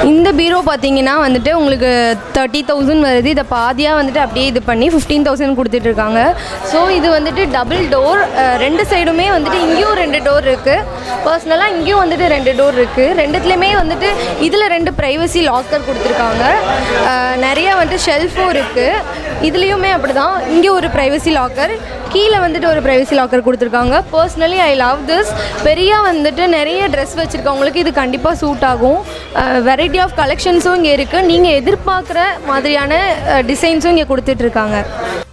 இந்த பீரோ பார்த்தீங்கன்னா வந்துட்டு உங்களுக்கு தேர்ட்டி தௌசண்ட் வருது இதை பாதியாக வந்துட்டு அப்படியே இது பண்ணி ஃபிஃப்டீன் தௌசண்ட் கொடுத்துட்ருக்காங்க ஸோ இது வந்துட்டு டபுள் டோர் ரெண்டு சைடுமே வந்துட்டு இங்கேயும் ரெண்டு டோர் இருக்குது பர்சனலாக இங்கேயும் வந்துட்டு ரெண்டு டோர் இருக்குது ரெண்டுத்துலேயுமே வந்துட்டு இதில் ரெண்டு ப்ரைவசி லாக்கர் கொடுத்துருக்காங்க அஹ், நிறைய வந்துட்டு ஷெல்ஃபும் இருக்குது இதுலேயுமே அப்படி தான் இங்கே ஒரு ப்ரைவசி லாக்கர் கீழே வந்துட்டு ஒரு ப்ரைவசி லாக்கர் கொடுத்துருக்காங்க பர்சனலி ஐ லவ் திஸ் பெரிய வந்துட்டு நிறைய ட்ரெஸ் வச்சுருக்கவங்களுக்கு இது கண்டிப்பாக சூட் ஆகும் வெரைட்டி ஆஃப் கலெக்ஷன்ஸும் இங்கே இருக்குது நீங்கள் எதிர்பார்க்குற மாதிரியான டிசைன்ஸும் இங்கே கொடுத்துட்ருக்காங்க